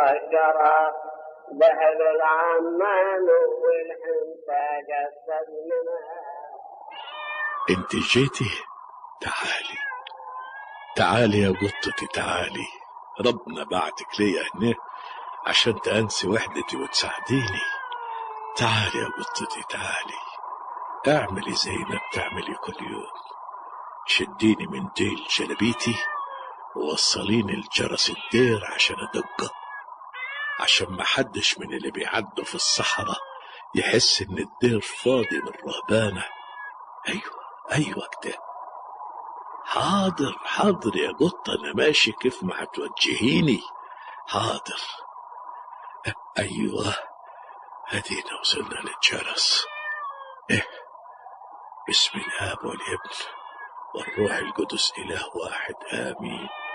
الشرى ذهب العمان والحنطة جسد منها انت جيتي تعالي تعالي يا قطتي تعالي ربنا بعتك ليا هنا عشان تأنسي وحدتي وتساعديني تعالي يا قطتي تعالي اعملي زي ما بتعملي كل يوم شديني من ديل جلبيتي ووصليني لجرس الدير عشان ادقه عشان ما حدش من اللي بيعدوا في الصحراء يحس ان الدير فاضي من رهبانه ايوه ايوه كده حاضر حاضر يا قطة أنا ماشي كيف ما هتوجهيني حاضر أ- أيوة هدينا وصلنا للجرس إيه بسم الآب والابن والروح القدس إله واحد آمين